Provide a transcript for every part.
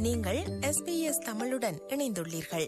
நீங்கள் எஸ்பிஎஸ் தமிழுடன் இணைந்துள்ளீர்கள்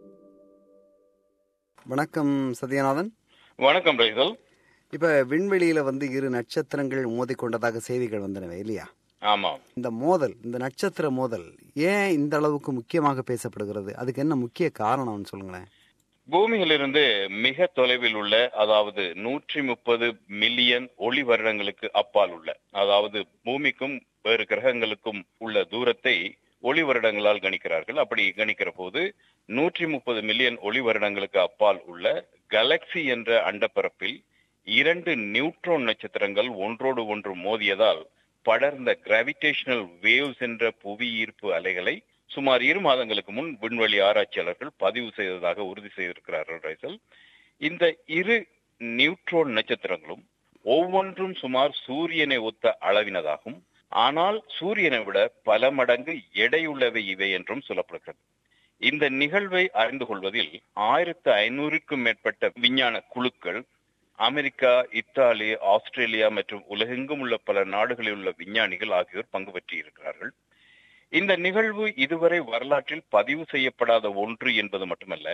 வணக்கம் சத்யநாதன் வணக்கம் ரைசல் இப்ப விண்வெளியில வந்து இரு நட்சத்திரங்கள் மோதிக்கொண்டதாக செய்திகள் வந்தனவே இல்லையா ஆமாம் இந்த மோதல் இந்த நட்சத்திர மோதல் ஏன் இந்த அளவுக்கு முக்கியமாக பேசப்படுகிறது அதுக்கு என்ன முக்கிய காரணம்னு சொல்லுங்களேன் பூமியிலிருந்து மிக தொலைவில் உள்ள அதாவது நூற்றி முப்பது மில்லியன் ஒளி வருடங்களுக்கு அப்பால் உள்ள அதாவது பூமிக்கும் வேறு கிரகங்களுக்கும் உள்ள தூரத்தை ஒளி வருடங்களால் கணிக்கிறார்கள் அப்படி கணிக்கிற போது நூற்றி முப்பது மில்லியன் ஒளி வருடங்களுக்கு அப்பால் உள்ள கலக்சி என்ற அண்டப்பரப்பில் இரண்டு நியூட்ரான் நட்சத்திரங்கள் ஒன்றோடு ஒன்று மோதியதால் படர்ந்த கிராவிடேஷனல் வேவ்ஸ் என்ற புவி ஈர்ப்பு அலைகளை சுமார் இரு மாதங்களுக்கு முன் விண்வெளி ஆராய்ச்சியாளர்கள் பதிவு செய்ததாக உறுதி செய்திருக்கிறார்கள் ரைசல் இந்த இரு நியூட்ரோன் நட்சத்திரங்களும் ஒவ்வொன்றும் சுமார் சூரியனை ஒத்த அளவினதாகும் ஆனால் சூரியனை விட பல மடங்கு எடையுள்ளவை இவை என்றும் சொல்லப்படுகிறது இந்த நிகழ்வை அறிந்து கொள்வதில் ஆயிரத்து ஐநூறுக்கும் மேற்பட்ட விஞ்ஞான குழுக்கள் அமெரிக்கா இத்தாலி ஆஸ்திரேலியா மற்றும் உலகெங்கும் உள்ள பல நாடுகளில் உள்ள விஞ்ஞானிகள் ஆகியோர் பங்கு பெற்றி இருக்கிறார்கள் இந்த நிகழ்வு இதுவரை வரலாற்றில் பதிவு செய்யப்படாத ஒன்று என்பது மட்டுமல்ல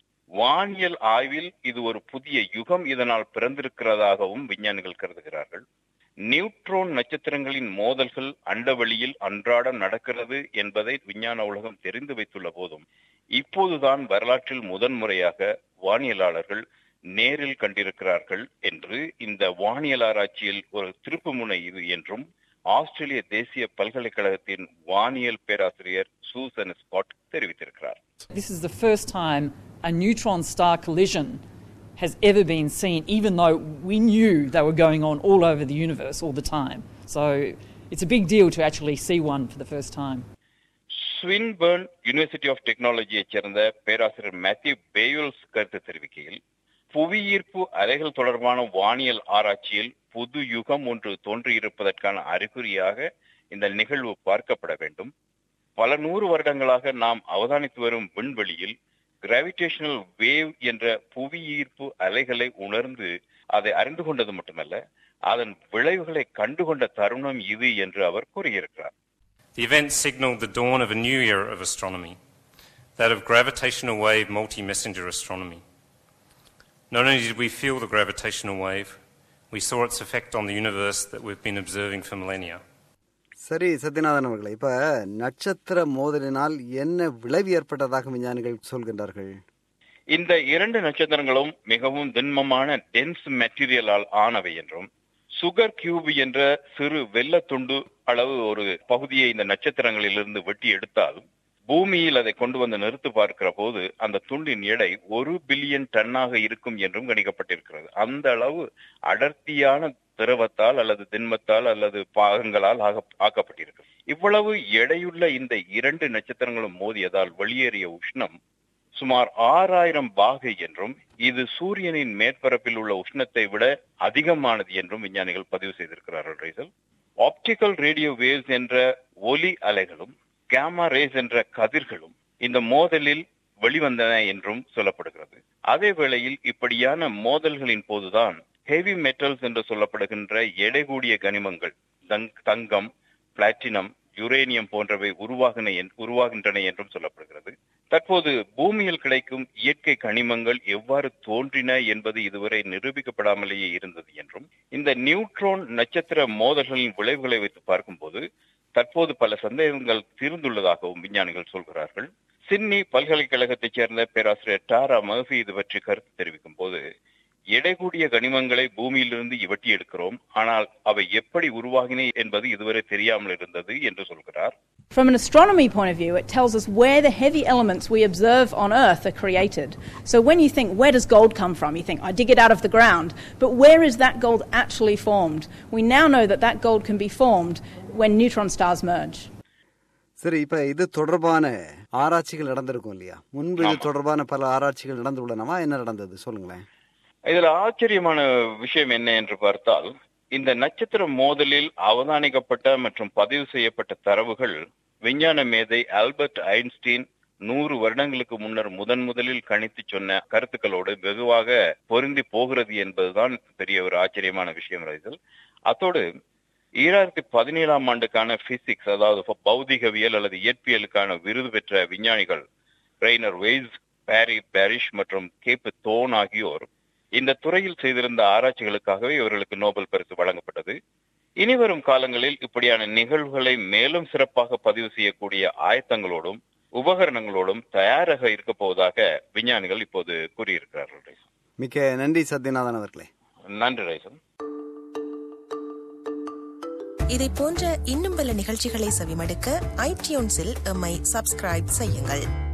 வானியல் ஆய்வில் இது ஒரு புதிய யுகம் இதனால் பிறந்திருக்கிறதாகவும் விஞ்ஞானிகள் கருதுகிறார்கள் நியூட்ரோன் நட்சத்திரங்களின் மோதல்கள் அண்டவெளியில் அன்றாடம் நடக்கிறது என்பதை விஞ்ஞான உலகம் தெரிந்து வைத்துள்ள போதும் இப்போதுதான் வரலாற்றில் முதன்முறையாக வானியலாளர்கள் நேரில் கண்டிருக்கிறார்கள் என்று இந்த வானியல் ஆராய்ச்சியில் ஒரு திருப்புமுனை இது என்றும் ஆஸ்திரேலிய தேசிய பல்கலைக்கழகத்தின் வானியல் பேராசிரியர் சூசன் ஸ்காட் தெரிவித்திருக்கிறார் This is the first time a neutron star collision has ever been seen, even though we knew they were going on all over the universe all the time. So it's a big deal to actually see one for the first time. Swinburne university of டெக்னாலஜியைச் சேர்ந்த பேராசிரியர் Matthew பேயுல்ஸ் கருத்து தெரிவிக்கையில் புவியீர்ப்பு அலைகள் தொடர்பான வானியல் ஆராய்ச்சியில் புது யுகம் ஒன்று தோன்றியிருப்பதற்கான அறிகுறியாக இந்த நிகழ்வு பார்க்கப்பட வேண்டும் பல நூறு வருடங்களாக நாம் அவதானித்து வரும் விண்வெளியில் கிராவிடேஷனல் வேவ் என்ற புவியீர்ப்பு அலைகளை உணர்ந்து அதை அறிந்து கொண்டது மட்டுமல்ல அதன் விளைவுகளை கண்டுகொண்ட தருணம் இது என்று அவர் கூறியிருக்கிறார் The event signalled the dawn of a new era of astronomy, that of gravitational wave multi messenger astronomy. Not only did we feel the gravitational wave, we saw its effect on the universe that we've been observing for millennia. சரி சத்யநாதன் அவர்களே இப்ப நட்சத்திர மோதலினால் என்ன விளைவு ஏற்பட்டதாக விஞ்ஞானிகள் சொல்கின்றார்கள் இந்த இரண்டு நட்சத்திரங்களும் மிகவும் திண்மமான டென்ஸ் மெட்டீரியலால் ஆனவை என்றும் சுகர் கியூப் என்ற சிறு வெள்ளத்துண்டு அளவு ஒரு பகுதியை இந்த நட்சத்திரங்களிலிருந்து வெட்டி எடுத்தால் பூமியில் அதை கொண்டு வந்து நிறுத்து பார்க்கிற போது அந்த துண்டின் எடை ஒரு பில்லியன் டன்னாக இருக்கும் என்றும் கணிக்கப்பட்டிருக்கிறது அந்த அளவு அடர்த்தியான திரவத்தால் அல்லது திண்மத்தால் அல்லது பாகங்களால் ஆக- ஆக்கப்பட்டிருக்கு இவ்வளவு எடையுள்ள இந்த இரண்டு நட்சத்திரங்களும் மோதியதால் வெளியேறிய உஷ்ணம் சுமார் ஆறாயிரம் பாகை என்றும் இது சூரியனின் மேற்பரப்பில் உள்ள உஷ்ணத்தை விட அதிகமானது என்றும் விஞ்ஞானிகள் பதிவு செய்திருக்கிறார்கள் ரைசல் ஆப்டிக்கல் ரேடியோ வேவ்ஸ் என்ற ஒலி அலைகளும் கேமா ரேஸ் என்ற கதிர்களும் இந்த மோதலில் வெளிவந்தன என்றும் சொல்லப்படுகிறது அதே வேளையில் இப்படியான மோதல்களின் போதுதான் ஹெவி மெட்டல்ஸ் என்று சொல்லப்படுகின்ற எடை கூடிய கனிமங்கள் தங்- தங்கம் பிளாட்டினம் யுரேனியம் போன்றவை உருவாகின என்- உருவாகின்றன என்றும் சொல்லப்படுகிறது தற்போது பூமியில் கிடைக்கும் இயற்கை கனிமங்கள் எவ்வாறு தோன்றின என்பது இதுவரை நிரூபிக்கப்படாமலேயே இருந்தது என்றும் இந்த நியூட்ரான் நட்சத்திர மோதல்களின் விளைவுகளை வைத்து பார்க்கும்போது தற்போது பல சந்தேகங்கள் தீர்ந்துள்ளதாகவும் விஞ்ஞானிகள் சொல்கிறார்கள் சிட்னி பல்கலைக்கழகத்தைச் சேர்ந்த பேராசிரியர் டாரா மர்ஃபி இது பற்றி கருத்து தெரிவிக்கும் போது எடை கூடிய கனிமங்களை பூமியிலிருந்து வெட்டி எடுக்கிறோம் ஆனால் அவை எப்படி உருவாகின என்பது இதுவரை தெரியாமல் இருந்தது என்று சொல்கிறார் From an astronomy point of view, it tells us where the heavy elements we observe on Earth are created. So when you think, where does gold come from? You think, I dig it out of the ground. But where is that gold actually formed? We now know that that gold can be formed when neutron stars merge. சரி இப்ப இது தொடர்பான ஆராய்ச்சிகள் நடந்திருக்கும் இல்லையா முன்பு இது ஆமா. தொடர்பான பல ஆராய்ச்சிகள் நடந்துள்ளனவா என்ன நடந்தது சொல்லுங்களேன் இதுல ஆச்சரியமான விஷயம் என்ன என்று பார்த்தால் இந்த நட்சத்திர மோதலில் அவதானிக்கப்பட்ட மற்றும் பதிவு செய்யப்பட்ட தரவுகள் விஞ்ஞான மேதை ஆல்பர்ட் ஐன்ஸ்டீன் நூறு வருடங்களுக்கு முன்னர் முதன் முதலில் கணித்து சொன்ன கருத்துக்களோடு வெகுவாக பொருந்தி போகிறது என்பதுதான் பெரிய ஒரு ஆச்சரியமான விஷயம் ரைசல் அத்தோடு ஈராயிரத்தி பதினேழாம் ஆண்டுக்கான பிசிக்ஸ் அதாவது பௌதிகவியல் அல்லது இயற்பியலுக்கான விருது பெற்ற விஞ்ஞானிகள் ரெய்னர் வெய்ஸ் பாரி பாரிஷ் மற்றும் கேப் தோன் ஆகியோர் இந்த துறையில் செய்திருந்த ஆராய்ச்சிகளுக்காகவே இவர்களுக்கு நோபல் பரிசு வழங்கப்பட்டது இனிவரும் காலங்களில் இப்படியான நிகழ்வுகளை மேலும் சிறப்பாக பதிவு செய்யக்கூடிய ஆயத்தங்களோடும் உபகரணங்களோடும் தயாராக இருக்க போவதாக விஞ்ஞானிகள் இப்போது கூறியிருக்கிறார்கள் ரைசன். மிக்க நன்றி சத்யநாதன் அவர்களே நன்றி ரைசன் இதை போன்ற இன்னும் பல நிகழ்ச்சிகளை செவிமடுக்க ஐடியூன்ஸில் எம்மை சப்ஸ்கிரைப் செய்யுங்கள்